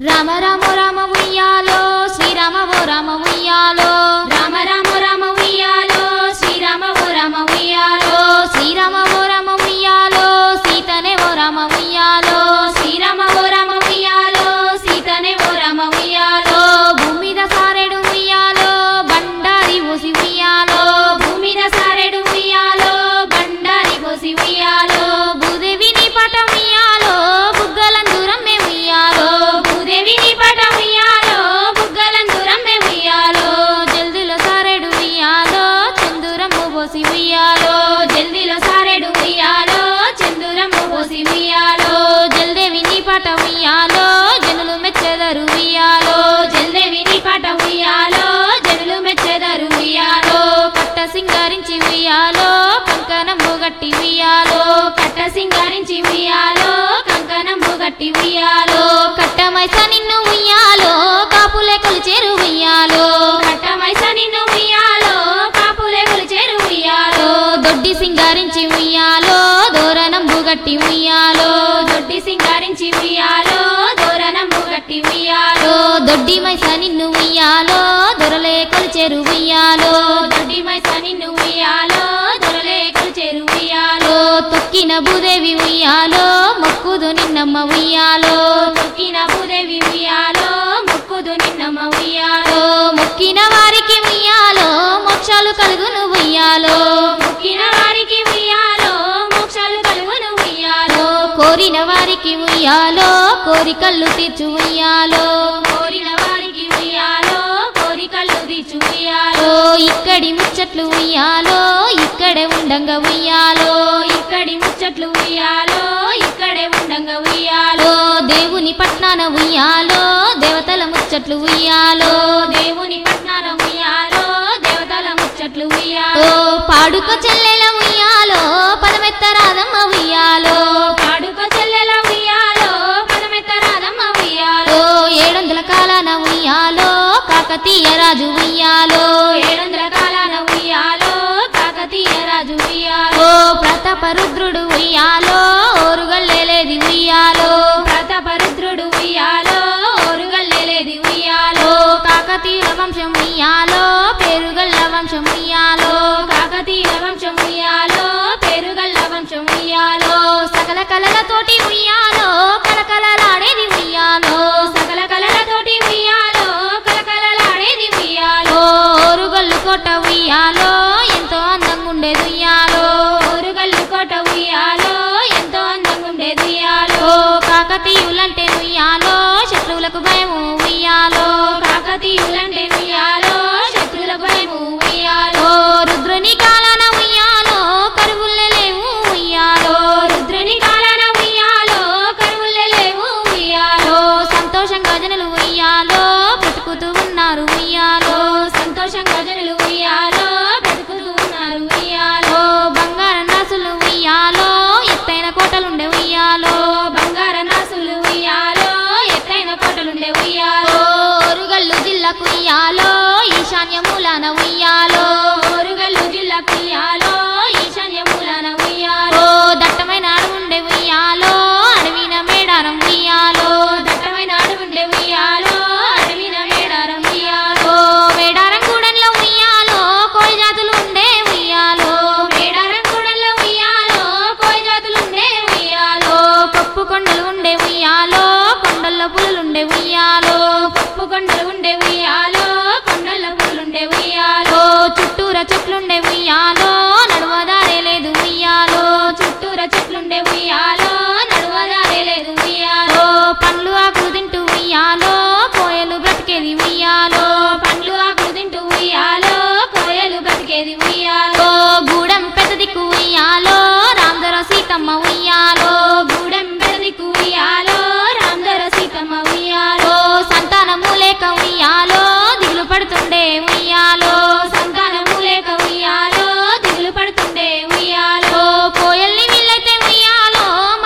రామ రామ రామ ఉయ్యాలో శ్రీరామ ఓ రామ ఉయ్యాలో రామ రామ రామ ఉయ్యాలో శ్రీరామ ఓ రామ ఉయ్యాలో శ్రీరామ ఓ రామ ఉయ్యాలో సీతనే ఓ రామ ఉయ్యాలో శ్రీరామ ఓ రామ ఉయ్యాలో సీతనే ఓ రామ ఉయ్యాలో భూమి మీద సారెడు ఉయ్యాలో బండారి పోసి ఉయ్యాలో భూమి మీద సారెడు ఉయ్యాలో బండారి పోసి ఉయ్యాలో భూదేవిని పటం ఉయ్యాలో బుగ్గలం దూరం మేము ఉయ్యాలో భూదేవిని పటం ఉయ్యాలో బుగ్గలం దూరం మేము ఉయ్యాలో జల్దిలో సారెడు ఉయ్యాలో చందురమ్ము పోసి ఉయ్యాలో జల్దిలో సారెడు ఉయ్యాలో చందురమ్ము పోసి ఉయ్యాలో జల్దేవిని పట ఉయ్యాలో జనులు మెచ్చెదరు ఉయ్యాలో జల్దేవిని పట ఉయ్యాలో జనులు మెచ్చెదరు ఉయ్యాలో కట్ట సింగారించి ఉయ్యాలో కంకణంబు గట్టి ఉయ్యాలో కట్ట సింగారించి ఉయ్యాలో కంకణంబు గట్టి ఉయ్యాలో కట్టమైస నిన్ను ఉయ్యాలో కాపులే కొలిచేరు ఉయ్యాలో కట్టమైస నిన్ను ఉయ్యాలో కాపులే కొలిచేరు ఉయ్యాలో దొడ్డి సింగారించి ఉయ్యాలో దోరణంబు గట్టి ఉయ్యాలో దొడ్డి సింగారించి ఉయ్యాలో దోరణంబు గట్టి ఉయ్యాలో దొడ్డి మైస నిన్ను ఉయ్యాలో దొరలే కొలిచేరు ఉయ్యాలో దొడ్డి మైస నిన్ను ఉయ్యాలో దొరలే కొలిచేరు ఉయ్యాలో తొక్కిన భూదేవి ఉయ్యాలో మొక్కుదు నిన్నమ్మ ఉయ్యాలో తొక్కిన భూదేవి ఉయ్యాలో మొక్కుదు నిన్నమ్మ ఉయ్యాలో మొక్కిన వారికి ఉయ్యాలో మోక్షాలు కలుగును ఉయ్యాలో మొక్కిన వారికి ఉయ్యాలో మోక్షాలు కలుగును ఉయ్యాలో కోరిన వారికి ఉయ్యాలో కోరికలు తీర్చు ఉయ్యాలో కోరిన వారికి ఉయ్యాలో కోరికలు తీర్చు ఉయ్యాలో ఇక్కడి ముచ్చట్లు ఉయ్యాలో ఇక్కడే ఉండంగా ఉయ్యాలో ఇక్కడి ముచ్చట్లు ఉయ్యాలో ఇక్కడే ఉండంగా ఉయ్యాలో దేవుని పట్నాన ఉయ్యాలో దేవతల ముచ్చట్లు ఉయ్యాలో దేవుని పట్నాన ఉయ్యాలో దేవతల ముచ్చట్లు ఉయ్యాలో పాడుక చెల్లెల ఉయ్యాలో పదమెత్తరాదమ్మ ఉయ్యాలో పాడుక చెల్లెల ఉయ్యాలో పదమెత్తరాదమ్మ ఉయ్యాలో ఏడొందల కాలాన ఉయ్యాలో కాకతీయ రాజు ఉయ్యాలో ఏడొందల కాలాన ఉయ్యాలో కాకతీయ రాజు ఉయ్యాలో ప్రతాపరుద్రుడు ఉయ్యాలో ఓరుగల్లేది ఉయ్యాలో ప్రతాపరుద్రుడు ఉయ్యాలో ఓరుగల్లేది ఉయ్యాలో కాకతీయ వంశం ఉయ్యాలో పేరుగల్ల వంశం ఉయ్యాలో కాకతీయ వంశం ఉయ్యాలో పేరుగల్ల వంశం ఉయ్యాలో సకల కళలతోటి ఉయ్యాలో కలకలలాడేది ఉయ్యాలో సకల కళలతోటి ఉయ్యాలో కలకలలాడేది ఉయ్యాలో ఓరుగల్లు కోట ఉయ్యాలో ఎంతో అందంగా ఉండేది ఉయ్యాలో ఓరుగల్లు కోట ఉయ్యాలో ఎంతో అందంగా ఉండేది ఉయ్యాలో కాకతీయులంటే ఉయ్యాలో శత్రువులకు భయము ఉయ్యాలో కాకతీయులంటే ఉయ్యాలో శత్రువులకు భయము ఉయ్యాలో రుద్రుని కాలాన ఉయ్యాలో కరువుల్లే లేవు ఉయ్యాలో రుద్రుని కాలాన ఉయ్యాలో కరువుల్లే లేవు ఉయ్యాలో సంతోషంగా జనులు ఉయ్యాలో బ్రతుకుతూ ఉన్నారు ఉయ్యాలో సంతోషంగా జనులు ఉయ్యాలో బ్రతుకుతూ ఉన్నారు ఉయ్యాలో బంగారం రాసులు ఉయ్యాలో ఎత్తైన కోటలుండే ఉయ్యాలో బంగారం రాసులు ఉయ్యాలో ఎత్తైన కోటలుండే ఉయ్యాలో ఓరుగల్లు జిల్లాకు ఉయ్యాలో ఈశాన్య మూలాన ఉయ్యాలో ఓరుగల్లు జిల్లాకు ఉయ్యాలో ఈశాన్య మూలాన ఉయ్యాలో దట్టమైన అడవుండే ఉయ్యాలో అడవిన మేడారం ఉయ్యాలో దట్టమైన అడవుండే ఉయ్యాలో అడవిన మేడారం ఉయ్యాలో మేడారం కూడల్లో ఉయ్యాలో కోయి జాతులు ఉండే ఉయ్యాలో మేడారం కూడల్లో ఉయ్యాలో కోయి జాతులు ఉండే ఉయ్యాలో పప్పు కొండలు ఉండే ఉయ్యాలో కొండల్లో పులులుండే ఉయ్యాలో పప్పు కొండలు ఉండే ఉయ్యాలో కొండల్లో పులులుండే ఉయ్యాలో చుట్టూర చెట్లుండే ఉయ్యాలో నడువదారే లేదు ఉయ్యాలో చుట్టూర చెట్లుండే ఉయ్యాలో నడువదారే లేదు ఉయ్యాలో పండ్లు ఆకులు తింటూ ఉయ్యాలో కోయలు బ్రతికేది ఉయ్యాలో పండ్లు ఆకులు తింటూ ఉయ్యాలో కోయలు బ్రతికేది ఉయ్యాలో గూడెం పెద్ద దిక్కు ఉయ్యాలో రామధర సీతమ్మ ఉయ్యాలో గూడెం పెద్ద దిక్కు ఉయ్యాలో రామధర సీతమ్మ ఉయ్యాలో సంతానము లేక ఉయ్యాలో దిగులు పడుతుండే ఉయ్యాలో సంతానము లేక ఉయ్యాలో దిగులు పడుతుండే ఉయ్యాలో కోయల్ని వీళ్ళైతే ఉయ్యాలో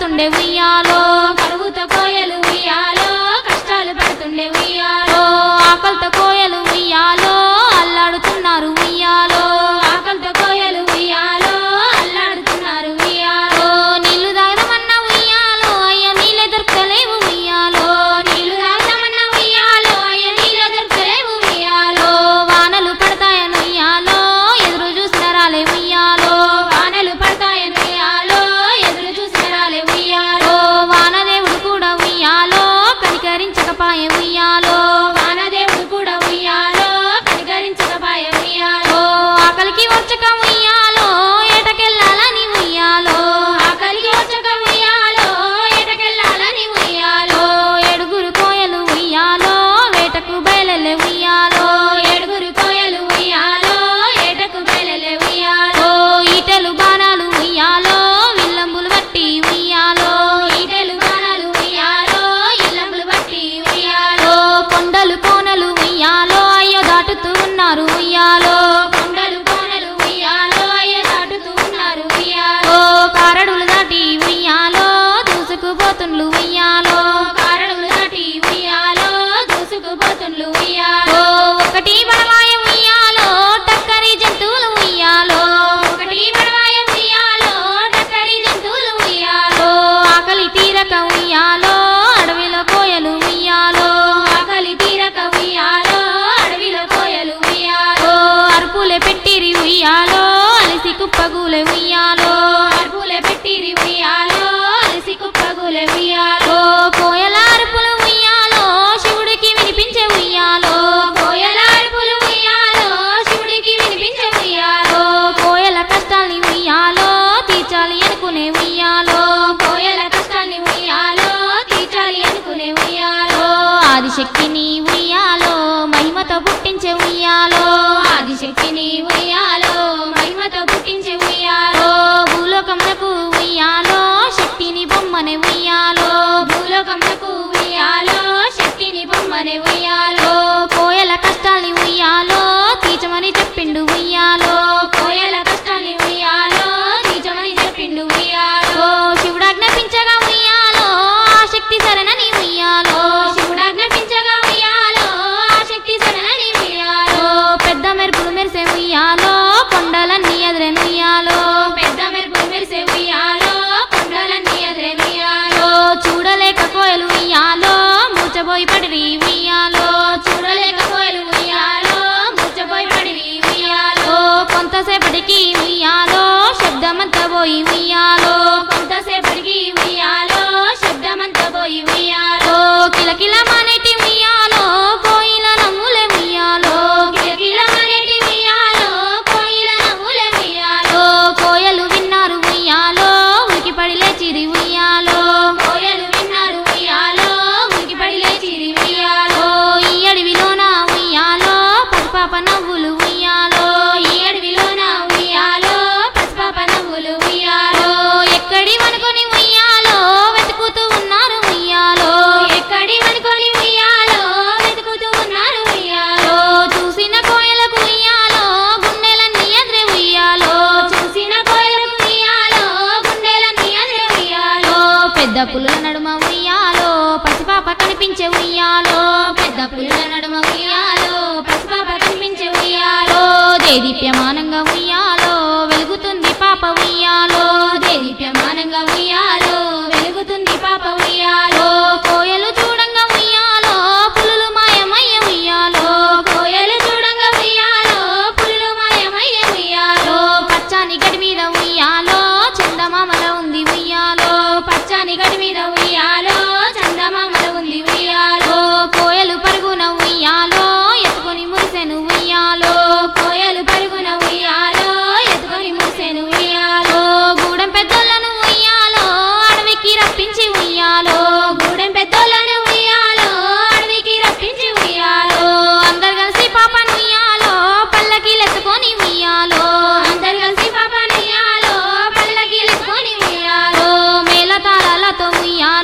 పడుతుండే ఉయ్యాలో కరువుతో కోయలు ఉయ్యాలో కష్టాలు పడుతుండే ఉయ్యాలో ఆకలితో కోయలు ఉయ్యాలో అల్లాడుతున్నారు ఉయ్యాలో ఆకలితో కోయలు ఉయ్యాలో అల్లాడుతున్నారు ఉయ్యాలో నీళ్లు తాగమన్న ఉయ్యాలో అయ్యో నీళ్ళే దొరకలేవు ఉయ్యాలో నీళ్లు తాగుతామన్న ఉయ్యాలో అయ్య నీళ్ళు దొరకలేవు ఉయ్యాలో వానలు పడతాయని ఉయ్యాలో ఎదురు చూసిన రాలే ఉయ్యాలో వానలు పడతాయని ఉయ్యాలో ఎదురు చూసిన రాలే ఉయ్యాలో వానదేవుడు కూడా ఉయ్యాలో కనికరించకపాయే ఉయ్యాలో వానదేవుడు కూడా ఉయ్యాలో కనికరించకపాయ ఉయ్యాలో ఆకలికి వచ్చక ఉయ్యాలో ఏటకెళ్ళాలని ఉయ్యాలో ఆకలికి వచ్చక ఉయ్యాలో ఎటకెళ్ళాలని ఉయ్యాలో ఏడుగురు కోయలు ఉయ్యాలో వేటకు బయలెళ్ళే ఉయ్యాలో ఏడుగురు కోయలు ఉయ్యాలో ఏటకు బయలలే ఉయ్యాలో ఈటెలు బాణాలు ఉయ్యాలో విల్లంబులు బట్టి ఉయ్యాలో ఈటెలు బాణాలు ఉయ్యాలో ఇల్లంబులు బట్టి ఉయ్యాలో కొండలు కోనలు ఉయ్యాలో అయ్యో దాటుతూ ఉన్నారు ఉయ్యాలో కొండలు కోనలు ఉయ్యాలో అయ్య దాటుతూ ఉన్నారు ఉయ్యాలో ఓ కారడులు దాటి ఉయ్యాలో దూసుకుపోతుండ్లు ఉయ్యాలో కారణములు దాటి ఉయ్యాలో దూసుకుపోతుండ్లు ఓ ఉయ్యాలో ఒకటి బడవాయ ఉయ్యాలో టక్కరి జంతువులు ఉయ్యాలో ఒకటి పడవాయ ఉయ్యాలో టక్కరి జంతువులు ఉయ్యాలో ఓ ఆకలి తీరక ఉయ్యాలో అడవిలో కోయలు ఉయ్యాలో ఆకలి తీరక ఉయ్యాలో అడవిలో కోయలు ఉయ్యాలో ఓ అరుపులే పెట్టిరి ఉయ్యాలో అలిసి కుప్పగూలే ఉయ్యాలో అర్పులే పెట్టిరి ఉయ్యాలో అలసి కుప్పగులే ఉయ్యాలో ఓ కోయల అరుపులు ఉయ్యాలో శివుడికి వినిపించే ఉయ్యాలో కోయల అర్పులు ఉయ్యాలో శివుడికి వినిపించే ఉయ్యాలో ఓ కోయల కష్టాల్ని ఉయ్యాలో తీర్చాలి అనుకునే ఉయ్యాలో కోయల కష్టాన్ని ఉయ్యాలో తీర్చాలి అనుకునే ఉయ్యాలో ఓ ఆదిశక్తిని ఉయ్యాలో మహిమతో పుట్టించే ఉయ్యాలో ఆదిశక్తిని ఉయ్యాలో మహిమతో పుట్టించే ఉయ్యాలో ఓ భూలోకములకు ఉయ్యాలో శక్తిని బొమ్మనే ఉయ్యాలో భూలోకములకు ఉయ్యాలో శక్తిని బొమ్మనే ఉయ్యాలో ఓ కోయల కష్టాల్ని ఉయ్యాలో తీర్చమని చెప్పిండు ఉయ్యాలో కోయల కష్టాన్ని ఉయ్యాలో నిజమని చెప్పిండు ఉయ్యాలో ఓ శివుడాజ్ఞాపించగా ఉయ్యాలో ఆ శక్తి సరేనని ఉయ్యాలో శివుడాజ్ఞాపించగా ఉయ్యాలో ఆ శక్తి సరణని ఉయ్యాలో ఓ పెద్ద మెరుపులు మెరిసే ఉయ్యాలో కొండలన్నీ ఎదురెను ఉయ్యాలో పెద్ద మెరుపు మెరిసే ఉయ్యాలో కొండలన్నీ ఎదురే ఉయ్యాలో ఓ చూడలేక కోయలు ఉయ్యాలో మూచబోయి పడిరి ఉయ్యాలో చూడలేక కోయలు ఉయ్యాలో ముచ్చపోయి పడివి ఉయ్యాలో ఓ కొంతసేపటికి ఉయ్యాలో శబ్దమంతా పోయి ఉయ్యాలో కొంతసేపటికి ఉయ్యాలో శబ్దమంతా పోయి ఉయ్యాలో ఓ కిలకిల మానేటి ఉయ్యాలో కోయిల నమ్ములే ఉయ్యాలో కిలకిలమనేటి ఉయ్యాలో కోయిల నవ్వులే ఉయ్యాలో ఓ కోయలు విన్నారు ఉయ్యాలో ఉలికి పడి లేచిరి ఉయ్యాలో కోయలు విన్నారు ఉయ్యాలో ఉనికిపడి లేచిరి ఉయ్యాలో ఓ ఈ అడవిలోన ఉయ్యాలో పసిపాప నవ్వులు ఉయ్యాలో ఈ అడవిలోన ఉయ్యాలో పసిపాప నవ్వులు ఉయ్యాలో ఓ ఎక్కడి వనుకొని ఉయ్యాలో వెతుకుతూ ఉన్నారు ఉయ్యాలో ఎక్కడి వనుకొని ఉయ్యాలో వెతుకుతూ ఉన్నారు ఉయ్యాలో ఓ చూసిన కోయలకు ఉయ్యాలో గుండెలన్నీ ఎదురే ఉయ్యాలో చూసిన కోయలకు ఉయ్యాలో గుండెలన్నీ అదిరే ఉయ్యాలో ఓ పెద్ద పులుల నడుమ ఉయ్యాలో పసిపాప కనిపించే ఉయ్యాలో పెద్ద పుల్ల నడుమ ఉయ్యాలో పసిపాప కనిపించే ఉయ్యాలో ఓ దేదీప్యమానంగా ఉయ్యాలో వెలుగుతుంది పాప ఉయ్యాలో దేదీప్యమానంగా ఉయ్యాలో వెలుగుతుంది పాప ఉయ్యాలో ఓ కోయలు చూడంగా ఉయ్యాలో పులులు మాయమయ్య ఉయ్యాలో కోయలు చూడంగా ఉయ్యాలో పుల్లు మాయమయ్యే ఉయ్యాలో ఓ పచ్చాని గడి మీద ఉయ్యాలో చందమామల ఉంది ఉయ్యాలో పచ్చని గడి మీద ఉయ్యాలో చందమామల ఉంది ఉయ్యాలో ఓ కోయలు పరుగున ఉయ్యాలో ఎత్తుకొని మురిసెను ఉయ్యాలో కోయలు పరుగున ఉయ్యాలో ఎత్తుకొని మూసేను ఉయ్యాలో ఓ గూడెం పెద్దోళ్ళను ఉయ్యాలో అడవికి రప్పించి ఉయ్యాలో గూడెం పెద్దోళ్ళను ఉయ్యాలో అడవికి రప్పించి ఉయ్యాలో ఓ అందరు కలిసి పాపను ఉయ్యాలో పల్లకి లెత్తుకొని ఉయ్యాలో అందరు కలిసి పాపను ఉయ్యాలో పల్లకి ఎత్తుకొని ఉయ్యాలో ఓ మేళ తాళాలతో ఉయ్యాలో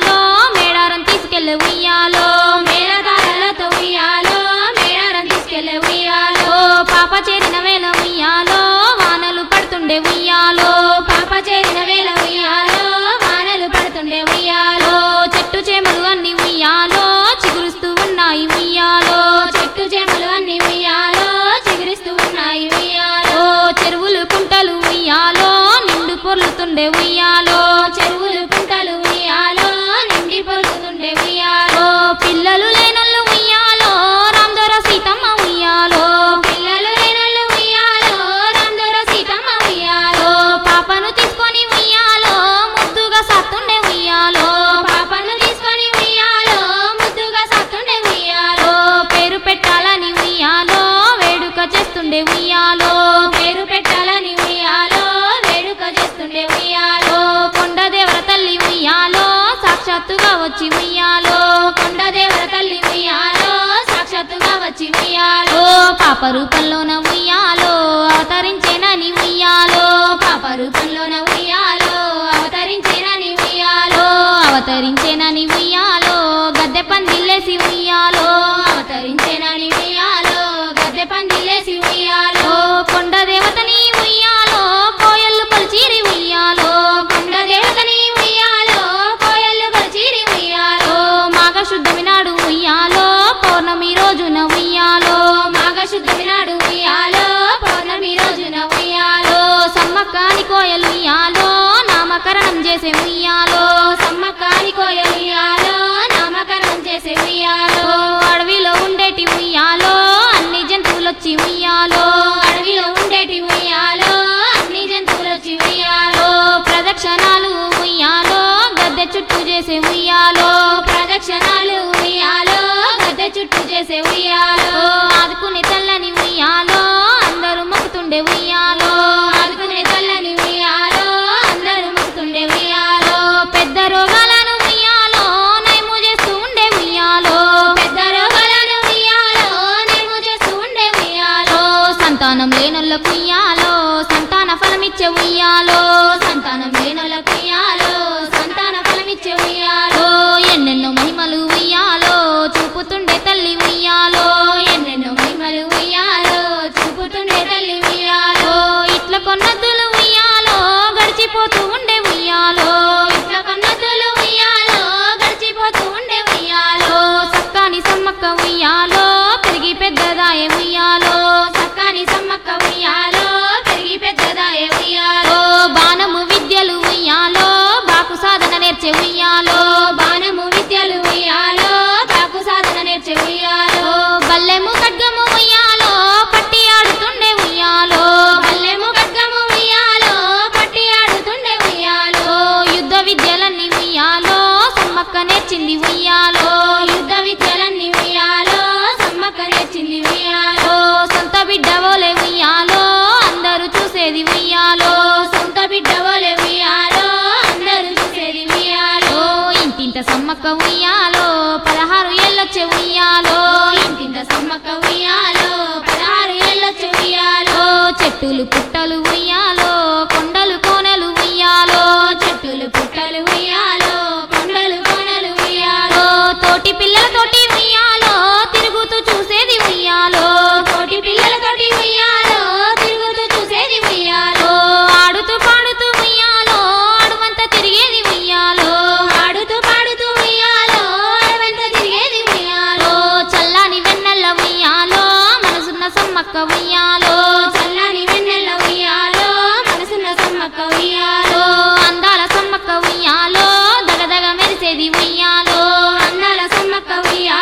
సాక్షాత్తుగా వచ్చి ఉయ్యాలో కొండ దేవర తల్లి ఉయ్యాలో సాక్షాత్తుగా వచ్చి ఉయ్యాలో ఓ పాప రూపంలోన ఉయ్యాలో అవతరించేనని ఉయ్యాలో పాప రూపంలోన ఉయ్యాలో అవతరించేనని ఉయ్యాలో అవతరించేనని ఉయ్యాలో గద్దె పందిల్లేసి ఉయ్యాలో అవతరించేనని ఉయ్యాలో గద్దె పందిలేసి ఉయ్యాలో ఓ కొండ దేవతని ఉయ్యాలో కోయల్లు కొలిచిరి ఉయ్యాలో కొండ దేవతని ఉయ్యాలో కోయల్లు కొలిచిరి ఉయ్యాలో ఓ మాఘ శుద్ధమి నాడు ఉయ్యాలో పౌర్ణమి రోజున ఉయ్యాలో మాఘ శుద్ధమి నాడు ఉయ్యాలో పౌర్ణమి రోజున ఉయ్యాలో ఓ సమ్మక్కాని కోయలు ఉయ్యాలో నామకరణం చేసే ఉయ్యాలో సమ్మకాని కోయలు ఉయ్యాలో నామకరణం చేసే ఉయ్యాలో ఓ అడవిలో ఉండేటి ఉయ్యాలో అన్ని జంతువులొచ్చి ఉయ్యాలో అడవిలో ఉండేటి ఉయ్యాలో అన్ని జంతువులు వచ్చి ఉయ్యాలో ఓ ప్రదక్షిణాలు ఉయ్యాలో గద్దె చుట్టూ చేసే ఉయ్యాలో ప్రదక్షిణాలు ఉయ్యాలో గద్దె చుట్టూ చేసే ఉయ్యాలో ఓ ఆదుకునే తల్లని ఉయ్యాలో అందరూ మొక్కుతుండే ఉయ్యాలో ఆదుకునే తల్లని ఉయ్యాలో అందరూ మొక్కుతుండే ఉయ్యాలో ఓ పెద్ద రోగాలను ఉయ్యాలో నయము చేస్తూ ఉండే ఉయ్యాలో పెద్ద రోగాలను ఉయ్యాలో నేము చేస్తూ ఉండే ఉయ్యాలో ఓ సంతానం లేనొల్లకు ఉయ్యాలో సంతాన ఫలమిచ్చే ఉయ్యాలో సంతానం లేనోళ్ళకు ఉయ్యాలో సంతాన ఫలమిచ్చే ఉయ్యాలో ఓ ఎన్నెన్నో మహిమలు ఉయ్యాలో చూపుతుండే తల్లి ఉయ్యాలో ఎన్నెన్నో మహిమలు ఉయ్యాలో చూపుతుండే తల్లి ఉయ్యాలో ఓ ఇట్ల కొన్నద్దులు ఉయ్యాలో గడిచిపోతూ ఉండే ఉయ్యాలో ఇట్ల కన్నతులు ఉయ్యాలో గడిచిపోతూ ఉండే ఉయ్యాలో ఓ సక్కాని సమ్మక్క ఉయ్యాలో పెరిగి పెద్దదాయ ఉయ్యాలో సక్కాని సమ్మక్క ఉయ్యాలో పెరిగి పెద్దదాయ ఉయ్యాలో ఓ బాణము విద్యలు ఉయ్యాలో బాకు సాధన నేర్చే ఉయ్యాలో బాణము విద్యలు ఉయ్యాలో తాకు సాధన నేర్చే ఉయ్యాలో ఓ బల్లెము ఖడ్గము ఉయ్యాలో పట్టి ఆడుతుండే ఉయ్యాలో పల్లెము ఖడ్గము ఉయ్యాలో పట్టి ఆడుతుండే ఉయ్యాలో ఓ యుద్ధ విద్యలన్నీ ఉయ్యాలో సమ్మక్క నేర్చింది ఉయ్యాలో యుద్ధ విద్యలన్నీ ఉయ్యాలో సమ్మక్క నేర్చింది ఉయ్యాలో ఓ సొంత బిడ్డ ఓలే ఉయ్యాలో అందరూ చూసేది ఉయ్యాలో సొంత బిడ్డ వలె ఉయ్యాలో అందరూ చూసేది ఉయ్యాలో ఓ ఇంటింత సమ్మక్క ఉయ్యాలో పదహారు ఏళ్ళొచ్చే ఉయ్యాలో ఇంటింత సమ్మక్క ఉయ్యాలో పదహారు ఏళ్ళొచ్చి ఉయ్యాలో ఓ చెట్టులు పుట్టలు ఉయ్యాలో కొండలు కోనెలు ఉయ్యాలో చెట్టులు పుట్టలు ఉయ్యాలో కొండలు కోనలు ఉయ్యాలో ఓ తోటి పిల్లలతోటి ఉయ్యాలో తిరుగుతూ చూసేది ఉయ్యాలో కోటి పిల్లలతోటి ఉయ్యాలో తిరుగుతూ చూసేది ఉయ్యాలో ఓ ఆడుతూ పాడుతూ ఉయ్యాలో అడువంతా తిరిగేది ఉయ్యాలో ఆడుతూ పాడుతూ ఉయ్యాలో అడవంతా తిరిగేది ఉయ్యాలో ఓ చల్లని వెన్నెల ఉయ్యాలో మనసున్న సమ్మక్క ఉయ్యాలో చల్లని వెన్నెల ఉయ్యాలో మనసున్న సమ్మక్క ఉయ్యాలో ఓ అందాల సమ్మక్క ఉయ్యాలో దగదగ మెరిసేది ఉయ్యాలో అన్నాల సమ్మక్క ఉయ్యాలో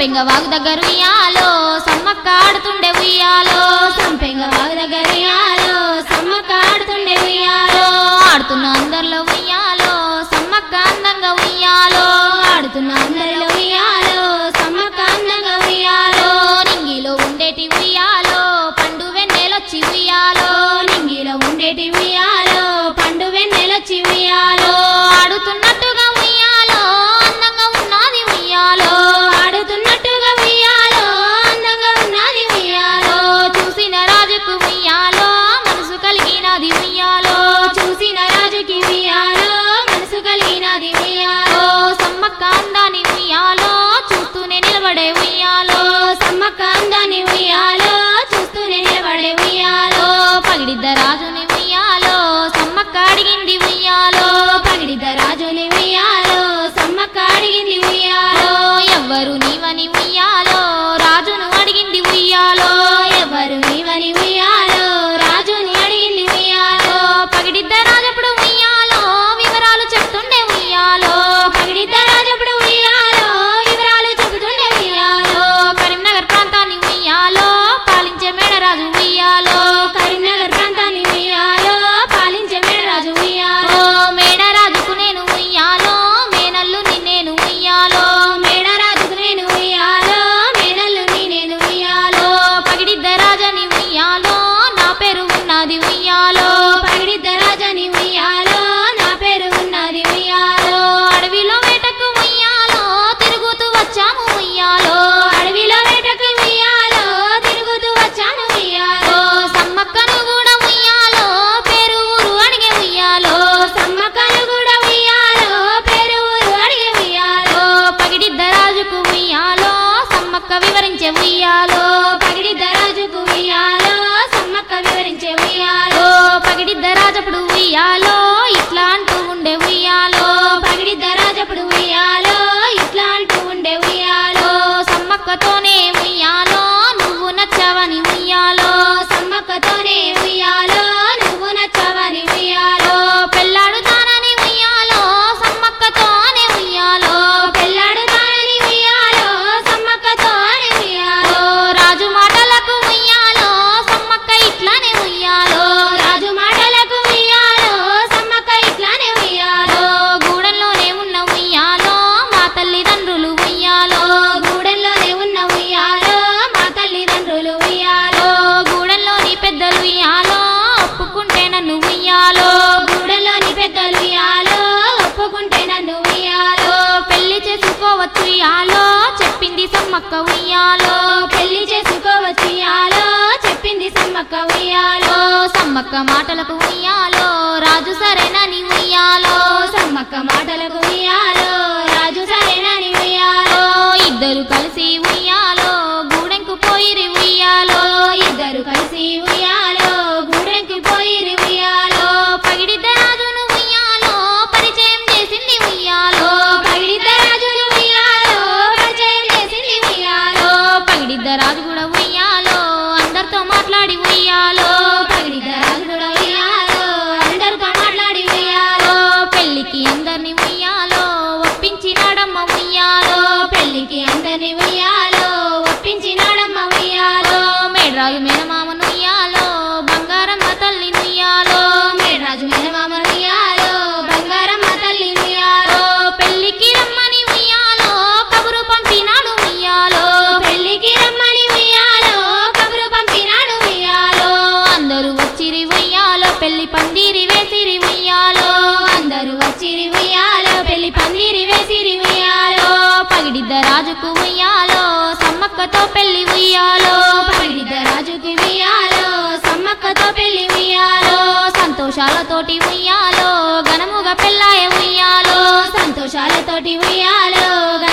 సంపెంగ వాగు దగ్గర ఉయ్యాలో సమ్మక్క ఆడుతుండే ఉయ్యాలో సంపెంగ వాగు దగ్గర ఉయ్యాలో సమ్మక్క ఆడుతుండే ఉయ్యాలో ఆడుతున్న అందరిలో ఉయ్యాలో సమ్మక్క అందంగా ఉయ్యాలో ఆడుతున్న అందరిలో ఉయ్యాలో సమ్మక్క అందంగా ఉయ్యాలో నింగిలో ఉండేటి ఉయ్యాలో పండు వెన్నెలొచ్చి ఉయ్యాలో నింగిలో ఉండేటి ఉయ్యాలో పండు వెన్నెలొచ్చి ఉయ్యాలో ఆడుతున్నట్టుగా ఉయ్యాలో అందంగా ఉన్నది ఉయ్యాలో ఆడుతున్నట్టుగా ఉయ్యాలో అందంగా ఉన్నది ఉయ్యాలో చూసిన రాజుకు ఉయ్యాలో మనసు కలిగినది ఉయ్యాలో చూసిన రాజుకి ఉయ్యాలో మనసు కలిగినది ఉయ్యాలో సమ్మక్క అందాన్ని ఉయ్యాలో చూస్తూనే నిలబడే ఉయ్యాలో సమ్మక్క అందాన్ని ఉయ్యాలో చూస్తూనే నిలబడే ఉయ్యాలో పగిడిద్ద రాజుని ఉయ్యాలో సమ్మక్క అడిగింది ఉయ్యాలో పగిడిద్ద రాజుని ఉయ్యాలో సమ్మక్క అడిగింది ఉయ్యాలో ఎవ్వరు నీవని ఉయ్యాలో రాజును అడిగింది ఉయ్యాలో ఎవరు నీవని ఉయ్యాలో రాజుని అడిగింది ఉయ్యాలో పగిడిద్ద రాజప్పుడు ఉయ్యాలో వివరాలు చెప్తుండే ఉయ్యాలో పగిడిద్ద రాజప్పుడు ఉయ్యాలో వివరాలు చెబుతుండే ఉయ్యాలో కరీంనగర్ ప్రాంతాన్ని ఉయ్యాలో పాలించే మేడరాజు ఉయ్యాలో కరీంనగర్ ప్రాంతాన్ని ఉయ్యాలో పాలించే మేడరాజు ఉయ్యాలో మేడరాజుకు నేను ఉయ్యాలో మేనల్లుని నేను ఉయ్యాలో మేడరాజుకు నేను ఉయ్యాలో మేనల్లుని నేను ఉయ్యాలో పగిడిద్ద రాజని ఉయ్యాలో నా పేరు ఉన్నది ఉయ్యాలో పగిడిద్ద రాజని ఉయ్యాలో నా పేరు ఉన్నది ఉయ్యాలో అడవిలో వేటకు ఉయ్యాలో తిరుగుతూ వచ్చాము ఉయ్యాలో అడవిలో వేటకు ఉయ్యాలో తిరుగుతూ వచ్చాను ఉయ్యాలో సమ్మక్కను కూడా ఉయ్యాలో పేరు ఊరు అడిగే ఉయ్యాలో సమ్మక్కలు కూడా ఉయ్యాలో పేరు ఊరు అడిగి ఉయ్యాలో పగిడిద్ద రాజుకు ఉయ్యాలో సమ్మక్క వివరించే ఉయ్యాలో పగిడిద్ద రాజుకు ఉయ్యాలో సమ్మక్క వివరించే ఉయ్యాలో పగిడిద్ద రాజప్పుడు ఉయ్యాలో ఇట్లా అంటూ ఉండే ఉయ్యాలో పగిడిద్ద రాజప్పుడు ఉయ్యాలో ఇట్లా అంటూ ఉండే ఉయ్యాలో సమ్మక్కతోనే ఉయ్యాలో నువ్వు నచ్చావని ఉయ్యాలో సమ్మక్కతోనే ఉయ్యాలో నువ్వు నచ్చవని ఉయ్యాలో పెళ్ళాడుతానని ఉయ్యాలో సమ్మక్కతోనే ఉయ్యాలో పెళ్ళాడుతానని ఉయ్యాలో సమ్మక్కతోనే ఉయ్యాలో రాజు మాటలకు ఉయ్యాలో సమ్మక్క ఇట్లానే ఉయ్యాలో రాజు మాటలకు ఉయ్యాలో సమ్మక్క ఇట్లానే ఉయ్యాలో గూడెంలోనే ఉన్న ఉయ్యాలో మా తల్లిదండ్రులు ఉయ్యాలో గూడెంలోనే ఉన్న ఉయ్యాలో మా తల్లిదండ్రులు ఉయ్యాలో గూడెంలోని పెద్దలు ఉయ్యాలో ఒప్పుకుంటే నన్ను ఉయ్యాలో గూడెంలోని పెద్దలు ఉయ్యాలో ఒప్పుకుంటే నన్ను ఉయ్యాలో పెళ్లి చేసుకోవచ్చు ఉయ్యాలో చెప్పింది సమ్మక్క ఉయ్యాలో పెళ్లి చేసుకోవచ్చు ఉయ్యాలో చెప్పింది సమ్మక్క ఉయ్యాలో సమ్మక్క మాటలకు ఉయ్యాలో రాజు సరేనని ఉయ్యాలో సమ్మక్క మాటలకు ఉయ్యాలో రాజు సరేనని ఉయ్యాలో ఇద్దరు కలిసి ఉయ్యాలో గూడెంకు పోయిరి ఉయ్యాలో ఇద్దరు కలిసి ఉయ్యాలో గూడెంకి పోయిరి ఉయ్యాలో పగిడిద్ద రాజును ఉయ్యాలో పరిచయం చేసింది ఉయ్యాలో పగిడిద్ద రాజును ఉయ్యాలో పరిచయం చేసింది ఉయ్యాలో పగిడిద్ద రాజు కూడా ఉయ్యాలో అందరితో మాట్లాడి ఉయ్యాలో పగిడిద్ద రాజు కూడా ఉయ్యాలో అందరితో మాట్లాడి ఉయ్యాలో పెళ్లికి అందరిని ఉయ్యాలో ఒప్పించినాడమ్మ ఉయ్యాలో పెళ్లికి అందరిని ఉయ్యాలో ఒప్పించినాడమ్మ ఉయ్యాలో మేడ్రాజు మేనమామను ఉయ్యాలో బంగారమ్మ తల్లి ఉయ్యాలో మేడరాజు మేనమామ ఉయ్యాలో బంగారమ్మ తల్లి ఉయ్యాలో పెళ్లికి రమ్మని ఉయ్యాలో కబురు పంపినాడు ఉయ్యాలో పెళ్లికి రమ్మని ఉయ్యాలో కబురు పంపినాడు ఉయ్యాలో అందరూ వచ్చిరి ఉయ్యాలో పెళ్లి పందిరి వేసిరి ఉయ్యాలో అందరూ వచ్చిరి ఉయ్యాలో పెళ్లి పందిరి వేసిరి ఉయ్యాలో పగిడిద్ద రాజుకు ఉయ్యాలో సమ్మక్కతో పెళ్లి ఉయ్యాలో పగిడిద్ద రాజుకి ఉయ్యాలో సమ్మక్కతో పెళ్లి ఉయ్యాలో సంతోషాలతోటి ఉయ్యాలో ఘనముగా పెళ్ళాయ ఉయ్యాలో సంతోషాలతోటి ఉయ్యాలో